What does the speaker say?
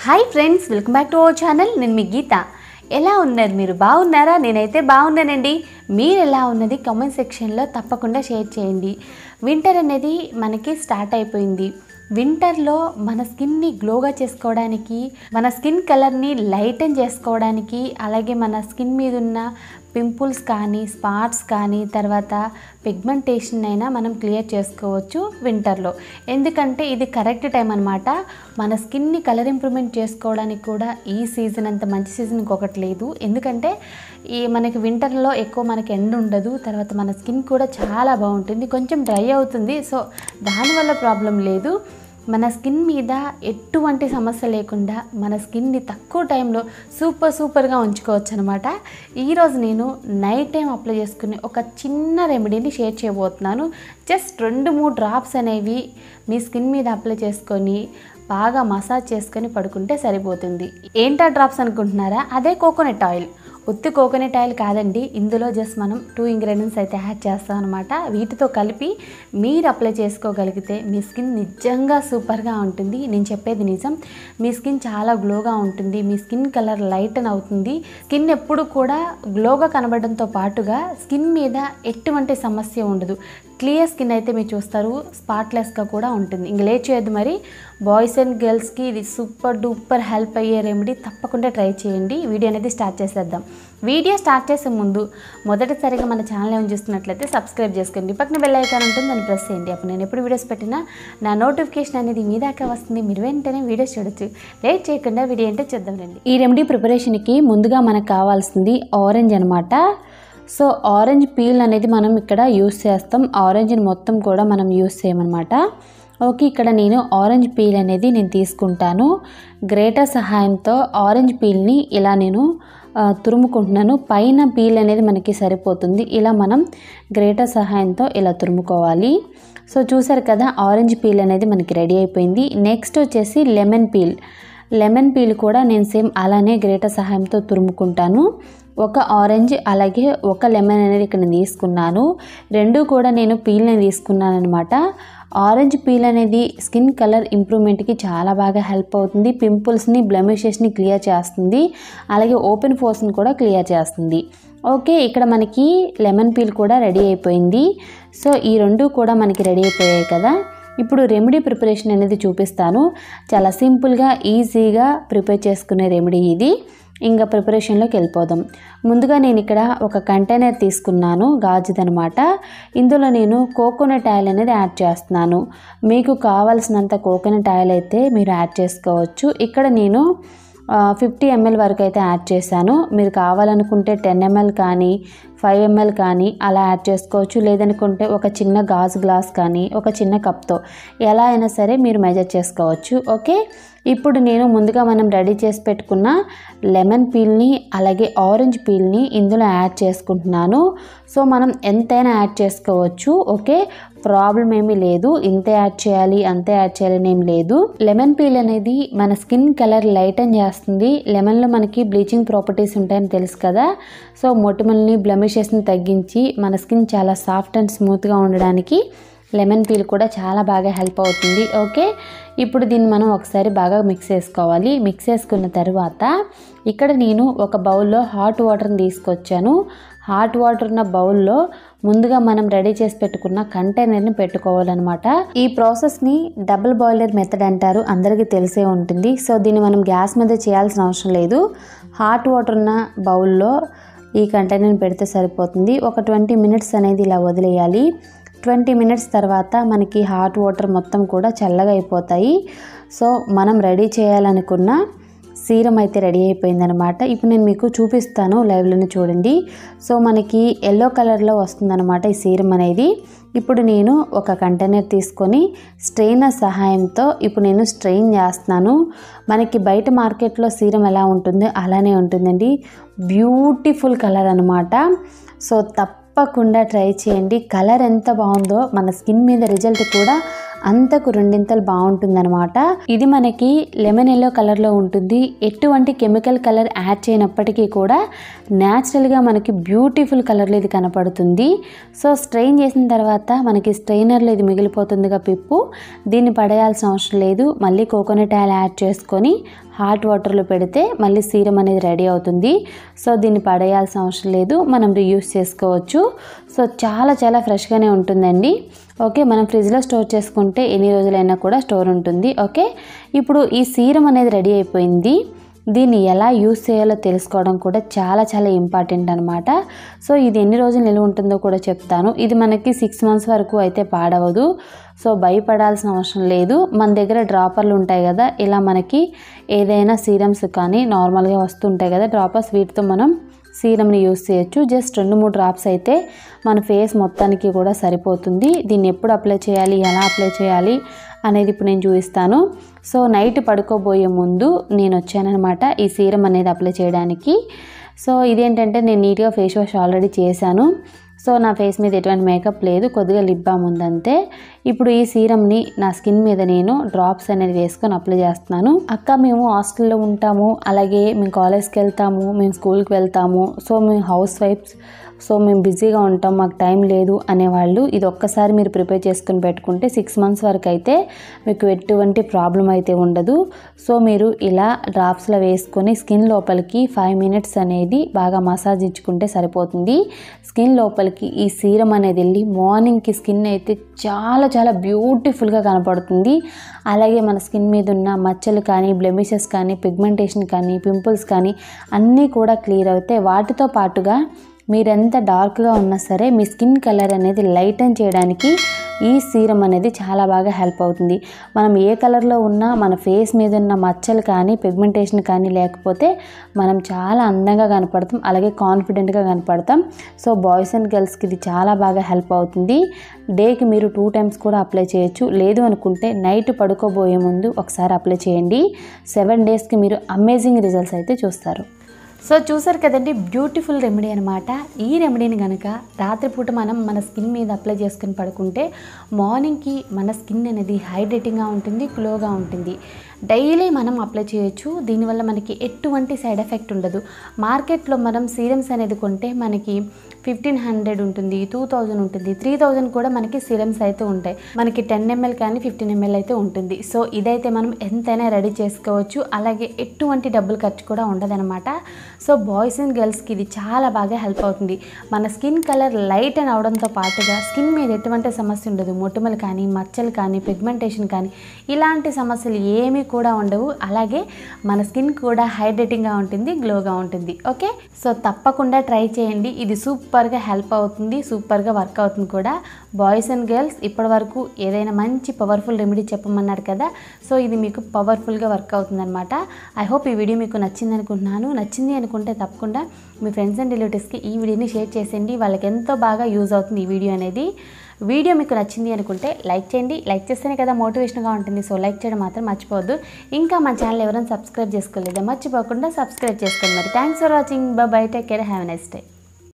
hi friends welcome back to our channel నేను మీ గీత ఎలా ఉన్నారు మీరు బాగున్నారా నేనైతే బాగున్నానండి మీరు ఎలా ఉన్నది కామెంట్ సెక్షన్లో తప్పకుండా షేర్ చేయండి వింటర్ అనేది మనకి స్టార్ట్ అయిపోయింది వింటర్లో మన స్కిన్ని గ్లోగా చేసుకోవడానికి మన స్కిన్ కలర్ని లైటన్ చేసుకోవడానికి అలాగే మన స్కిన్ మీద ఉన్న పింపుల్స్ కానీ స్పాట్స్ కానీ తర్వాత పిగ్మెంటేషన్ అయినా మనం క్లియర్ చేసుకోవచ్చు వింటర్లో ఎందుకంటే ఇది కరెక్ట్ టైం అనమాట మన స్కిన్ని కలర్ ఇంప్రూవ్మెంట్ చేసుకోవడానికి కూడా ఈ సీజన్ అంత మంచి సీజన్ ఇంకొకటి లేదు ఎందుకంటే ఈ మనకి వింటర్లో ఎక్కువ మనకి ఎండ ఉండదు తర్వాత మన స్కిన్ కూడా చాలా బాగుంటుంది కొంచెం డ్రై అవుతుంది సో దానివల్ల ప్రాబ్లం లేదు మన స్కిన్ మీద ఎటువంటి సమస్య లేకుండా మన స్కిన్ని తక్కువ టైంలో సూపర్ సూపర్గా ఉంచుకోవచ్చు అనమాట ఈరోజు నేను నైట్ టైం అప్లై చేసుకునే ఒక చిన్న రెమెడీని షేర్ చేయబోతున్నాను జస్ట్ రెండు మూడు డ్రాప్స్ అనేవి మీ స్కిన్ మీద అప్లై చేసుకొని బాగా మసాజ్ చేసుకొని పడుకుంటే సరిపోతుంది ఏంటా డ్రాప్స్ అనుకుంటున్నారా అదే కోకోనట్ ఆయిల్ ఉత్తి కోకోనట్ ఆయిల్ కాదండి ఇందులో జస్ట్ మనం టూ ఇంగ్రీడియంట్స్ అయితే యాడ్ చేస్తాం అనమాట వీటితో కలిపి మీరు అప్లై చేసుకోగలిగితే మీ స్కిన్ నిజంగా సూపర్గా ఉంటుంది నేను చెప్పేది నిజం మీ స్కిన్ చాలా గ్లోగా ఉంటుంది మీ స్కిన్ కలర్ లైటన్ అవుతుంది స్కిన్ ఎప్పుడు కూడా గ్లోగా కనబడడంతో పాటుగా స్కిన్ మీద ఎటువంటి సమస్య ఉండదు క్లియర్ స్కిన్ అయితే మీరు చూస్తారు స్పాట్లెస్గా కూడా ఉంటుంది ఇంక లేట్ చేయొద్దు మరి బాయ్స్ అండ్ గర్ల్స్కి ఇది సూపర్ డూపర్ హెల్ప్ అయ్యే రెమెడీ తప్పకుండా ట్రై చేయండి వీడియో అనేది స్టార్ట్ చేసేద్దాం వీడియో స్టార్ట్ చేసే ముందు మొదటిసారిగా మన ఛానల్ ఏమైనా చూస్తున్నట్లయితే సబ్స్క్రైబ్ చేసుకోండి పక్కన బెల్ ఐకాన్ ఉంటుంది దాన్ని ప్రెస్ చేయండి అప్పుడు నేను ఎప్పుడు వీడియోస్ పెట్టినా నా నోటిఫికేషన్ అనేది మీ దాకా వస్తుంది మీరు వెంటనే వీడియోస్ చూడొచ్చు లేట్ చేయకుండా వీడియో ఏంటో చూద్దాం రండి ఈ రెమెడీ ప్రిపరేషన్కి ముందుగా మనకు కావాల్సింది ఆరెంజ్ అనమాట సో ఆరెంజ్ పీల్ అనేది మనం ఇక్కడ యూస్ చేస్తాం ఆరెంజ్ని మొత్తం కూడా మనం యూస్ చేయమన్నమాట ఓకే ఇక్కడ నేను ఆరెంజ్ పీల్ అనేది నేను తీసుకుంటాను గ్రేటర్ సహాయంతో ఆరెంజ్ పీల్ని ఇలా నేను ఆ, తురుముకుంటున్నాను పైన పీల్ అనేది మనకి సరిపోతుంది ఇలా మనం గ్రేటర్ సహాయంతో ఇలా తురుముకోవాలి సో చూసారు కదా ఆరెంజ్ పీల్ అనేది మనకి రెడీ అయిపోయింది నెక్స్ట్ వచ్చేసి లెమన్ పీల్ లెమన్ పీల్ కూడా నేను సేమ్ అలానే గ్రేటర్ సహాయంతో తురుముకుంటాను ఒక ఆరెంజ్ అలాగే ఒక లెమన్ అనేది ఇక్కడ నేను తీసుకున్నాను రెండు కూడా నేను పీల్ని తీసుకున్నాను అనమాట ఆరెంజ్ పీల్ అనేది స్కిన్ కలర్ ఇంప్రూవ్మెంట్కి చాలా బాగా హెల్ప్ అవుతుంది పింపుల్స్ని బ్లెమిషెస్ని క్లియర్ చేస్తుంది అలాగే ఓపెన్ ఫోర్స్ని కూడా క్లియర్ చేస్తుంది ఓకే ఇక్కడ మనకి లెమన్ పీల్ కూడా రెడీ అయిపోయింది సో ఈ రెండు కూడా మనకి రెడీ అయిపోయాయి కదా ఇప్పుడు రెమెడీ ప్రిపరేషన్ అనేది చూపిస్తాను చాలా సింపుల్గా ఈజీగా ప్రిపేర్ చేసుకునే రెమెడీ ఇది ఇంకా ప్రిపరేషన్లోకి వెళ్ళిపోదాం ముందుగా నేను ఇక్కడ ఒక కంటైనర్ తీసుకున్నాను గాజుదనమాట ఇందులో నేను కోకోనట్ ఆయిల్ అనేది యాడ్ చేస్తున్నాను మీకు కావాల్సినంత కోకోనట్ ఆయిల్ అయితే మీరు యాడ్ చేసుకోవచ్చు ఇక్కడ నేను ఫిఫ్టీ ఎంఎల్ వరకు అయితే యాడ్ చేశాను మీరు కావాలనుకుంటే టెన్ ఎంఎల్ కానీ ఫైవ్ ఎంఎల్ కానీ అలా యాడ్ చేసుకోవచ్చు లేదనుకుంటే ఒక చిన్న గాజు గ్లాస్ కానీ ఒక చిన్న కప్తో ఎలా అయినా సరే మీరు మెజర్ చేసుకోవచ్చు ఓకే ఇప్పుడు నేను ముందుగా మనం రెడీ చేసి పెట్టుకున్న లెమన్ పీల్ని అలాగే ఆరెంజ్ పీల్ని ఇందులో యాడ్ చేసుకుంటున్నాను సో మనం ఎంతైనా యాడ్ చేసుకోవచ్చు ఓకే ప్రాబ్లం ఏమీ లేదు ఇంతే యాడ్ చేయాలి అంతే యాడ్ చేయాలని ఏం లేదు లెమన్ పీల్ అనేది మన స్కిన్ కలర్ లైటన్ చేస్తుంది లెమన్లో మనకి బ్లీచింగ్ ప్రాపర్టీస్ ఉంటాయని తెలుసు కదా సో మొటిమల్ని బ్లమిషెస్ని తగ్గించి మన స్కిన్ చాలా సాఫ్ట్ అండ్ స్మూత్గా ఉండడానికి లెమన్ పీల్ కూడా చాలా బాగా హెల్ప్ అవుతుంది ఓకే ఇప్పుడు దీన్ని మనం ఒకసారి బాగా మిక్స్ చేసుకోవాలి మిక్స్ చేసుకున్న తర్వాత ఇక్కడ నేను ఒక బౌల్లో హాట్ వాటర్ని తీసుకొచ్చాను హాట్ వాటర్ ఉన్న బౌల్లో ముందుగా మనం రెడీ చేసి పెట్టుకున్న కంటైనర్ని పెట్టుకోవాలన్నమాట ఈ ప్రాసెస్ని డబుల్ బాయిలర్ మెథడ్ అంటారు అందరికీ తెలిసే ఉంటుంది సో దీన్ని మనం గ్యాస్ మీద చేయాల్సిన అవసరం లేదు హాట్ వాటర్ ఉన్న బౌల్లో ఈ కంటైనర్ని పెడితే సరిపోతుంది ఒక ట్వంటీ మినిట్స్ అనేది ఇలా వదిలేయాలి ట్వంటీ మినిట్స్ తర్వాత మనకి హాట్ వాటర్ మొత్తం కూడా చల్లగా అయిపోతాయి సో మనం రెడీ చేయాలనుకున్న సీరం అయితే రెడీ అయిపోయిందనమాట ఇప్పుడు నేను మీకు చూపిస్తాను లైవ్లోనే చూడండి సో మనకి ఎల్లో కలర్లో వస్తుందన్నమాట ఈ సీరం అనేది ఇప్పుడు నేను ఒక కంటైనర్ తీసుకొని స్ట్రెయినర్ సహాయంతో ఇప్పుడు నేను స్ట్రెయిన్ చేస్తున్నాను మనకి బయట మార్కెట్లో సీరం ఎలా ఉంటుందో అలానే ఉంటుందండి బ్యూటిఫుల్ కలర్ అనమాట సో తప్పకుండా ట్రై చేయండి కలర్ ఎంత బాగుందో మన స్కిన్ మీద రిజల్ట్ కూడా అంతకు రెండింతలు బాగుంటుందన్నమాట ఇది మనకి లెమన్ ఎల్లో కలర్లో ఉంటుంది ఎటువంటి కెమికల్ కలర్ యాడ్ చేయనప్పటికీ కూడా న్యాచురల్గా మనకి బ్యూటిఫుల్ కలర్లో ఇది కనపడుతుంది సో స్ట్రెయిన్ చేసిన తర్వాత మనకి స్ట్రెయినర్లో ఇది మిగిలిపోతుందిగా పిప్పు దీన్ని పడేయాల్సిన అవసరం లేదు మళ్ళీ కోకోనట్ ఆయిల్ యాడ్ చేసుకొని హాట్ వాటర్లో పెడితే మళ్ళీ సీరం అనేది రెడీ అవుతుంది సో దీన్ని పడేయాల్సిన అవసరం లేదు మనం రీయూస్ చేసుకోవచ్చు సో చాలా చాలా ఫ్రెష్గానే ఉంటుందండి ఓకే మనం ఫ్రిడ్జ్లో స్టోర్ చేసుకుంటే ఎన్ని రోజులైనా కూడా స్టోర్ ఉంటుంది ఓకే ఇప్పుడు ఈ సీరం అనేది రెడీ అయిపోయింది దీన్ని ఎలా యూస్ చేయాలో తెలుసుకోవడం కూడా చాలా చాలా ఇంపార్టెంట్ అనమాట సో ఇది ఎన్ని రోజులు నిలువ ఉంటుందో కూడా చెప్తాను ఇది మనకి సిక్స్ మంత్స్ వరకు అయితే పాడవదు సో భయపడాల్సిన అవసరం లేదు మన దగ్గర డ్రాపర్లు ఉంటాయి కదా ఇలా మనకి ఏదైనా సీరమ్స్ కానీ నార్మల్గా వస్తుంటాయి కదా డ్రాపర్స్ వీటితో మనం సీరమ్ని యూస్ చేయొచ్చు జస్ట్ రెండు మూడు డ్రాప్స్ అయితే మన ఫేస్ మొత్తానికి కూడా సరిపోతుంది దీన్ని ఎప్పుడు అప్లై చేయాలి ఎలా అప్లై చేయాలి అనేది ఇప్పుడు నేను చూపిస్తాను సో నైట్ పడుకోబోయే ముందు నేను వచ్చానమాట ఈ సీరం అనేది అప్లై చేయడానికి సో ఇదేంటంటే నేను నీట్గా ఫేస్ వాష్ ఆల్రెడీ చేశాను సో నా ఫేస్ మీద ఎటువంటి మేకప్ లేదు కొద్దిగా లిప్ బామ్ ఉందంతే ఇప్పుడు ఈ సీరమ్ని నా స్కిన్ మీద నేను డ్రాప్స్ అనేది వేసుకొని అప్లై చేస్తున్నాను అక్క మేము హాస్టల్లో ఉంటాము అలాగే మేము కాలేజ్కి వెళ్తాము మేము స్కూల్కి వెళ్తాము సో మేము హౌస్ వైఫ్స్ సో మేము బిజీగా ఉంటాం మాకు టైం లేదు అనేవాళ్ళు ఇది ఒక్కసారి మీరు ప్రిపేర్ చేసుకుని పెట్టుకుంటే సిక్స్ మంత్స్ వరకు అయితే మీకు ఎటువంటి ప్రాబ్లం అయితే ఉండదు సో మీరు ఇలా డ్రాప్స్లో వేసుకొని స్కిన్ లోపలికి ఫైవ్ మినిట్స్ అనేది బాగా మసాజ్ ఇచ్చుకుంటే సరిపోతుంది స్కిన్ లోపలికి ఈ సీరం అనేది వెళ్ళి మార్నింగ్కి స్కిన్ అయితే చాలా చాలా బ్యూటిఫుల్గా కనపడుతుంది అలాగే మన స్కిన్ మీద ఉన్న మచ్చలు కానీ బ్లెమిషెస్ కానీ పిగ్మెంటేషన్ కానీ పింపుల్స్ కానీ అన్నీ కూడా క్లియర్ అవుతాయి వాటితో పాటుగా మీరెంత డార్క్గా ఉన్నా సరే మీ స్కిన్ కలర్ అనేది లైటన్ చేయడానికి ఈ సీరం అనేది చాలా బాగా హెల్ప్ అవుతుంది మనం ఏ కలర్లో ఉన్నా మన ఫేస్ మీద ఉన్న మచ్చలు కానీ పిగ్మెంటేషన్ కానీ లేకపోతే మనం చాలా అందంగా కనపడతాం అలాగే కాన్ఫిడెంట్గా కనపడతాం సో బాయ్స్ అండ్ గర్ల్స్కి ఇది చాలా బాగా హెల్ప్ అవుతుంది డేకి మీరు టూ టైమ్స్ కూడా అప్లై చేయొచ్చు లేదు అనుకుంటే నైట్ పడుకోబోయే ముందు ఒకసారి అప్లై చేయండి సెవెన్ డేస్కి మీరు అమేజింగ్ రిజల్ట్స్ అయితే చూస్తారు సో చూసారు కదండి బ్యూటిఫుల్ రెమెడీ అనమాట ఈ రెమెడీని కనుక రాత్రిపూట మనం మన స్కిన్ మీద అప్లై చేసుకుని పడుకుంటే మార్నింగ్కి మన స్కిన్ అనేది హైడ్రేటింగ్గా ఉంటుంది గ్లోగా ఉంటుంది డైలీ మనం అప్లై చేయొచ్చు దీనివల్ల మనకి ఎటువంటి సైడ్ ఎఫెక్ట్ ఉండదు మార్కెట్లో మనం సీరమ్స్ అనేది కొంటే మనకి ఫిఫ్టీన్ హండ్రెడ్ ఉంటుంది టూ థౌజండ్ ఉంటుంది త్రీ థౌజండ్ కూడా మనకి సీరమ్స్ అయితే ఉంటాయి మనకి టెన్ ఎంఎల్ కానీ ఫిఫ్టీన్ ఎంఎల్ అయితే ఉంటుంది సో ఇదైతే మనం ఎంతైనా రెడీ చేసుకోవచ్చు అలాగే ఎటువంటి డబ్బులు ఖర్చు కూడా ఉండదన్నమాట సో బాయ్స్ అండ్ గర్ల్స్కి ఇది చాలా బాగా హెల్ప్ అవుతుంది మన స్కిన్ కలర్ లైట్ అని అవడంతో పాటుగా స్కిన్ మీద ఎటువంటి సమస్య ఉండదు మొటిమలు కానీ మచ్చలు కానీ పిగ్మెంటేషన్ కానీ ఇలాంటి సమస్యలు ఏమీ కూడా ఉండవు అలాగే మన స్కిన్ కూడా హైడ్రేటింగ్గా ఉంటుంది గ్లోగా ఉంటుంది ఓకే సో తప్పకుండా ట్రై చేయండి ఇది సూపర్గా హెల్ప్ అవుతుంది సూపర్గా వర్క్ అవుతుంది కూడా బాయ్స్ అండ్ గర్ల్స్ ఇప్పటి వరకు ఏదైనా మంచి పవర్ఫుల్ రెమెడీ చెప్పమన్నారు కదా సో ఇది మీకు పవర్ఫుల్గా వర్క్ అవుతుందన్నమాట ఐ హోప్ ఈ వీడియో మీకు నచ్చింది అనుకుంటున్నాను నచ్చింది అనుకుంటే తప్పకుండా మీ ఫ్రెండ్స్ అండ్ రిలేటివ్స్కి ఈ వీడియోని షేర్ చేసేయండి వాళ్ళకి ఎంతో బాగా యూజ్ అవుతుంది ఈ వీడియో అనేది వీడియో మీకు నచ్చింది అనుకుంటే లైక్ చేయండి లైక్ చేస్తేనే కదా మోటివేషన్గా ఉంటుంది సో లైక్ చేయడం మాత్రం మర్చిపోవద్దు ఇంకా మా ఛానల్ ఎవరైనా సబ్స్క్రైబ్ చేసుకోలేదా మర్చిపోకుండా సబ్స్క్రైబ్ చేసుకోండి మరి thanks for watching bye take care have next day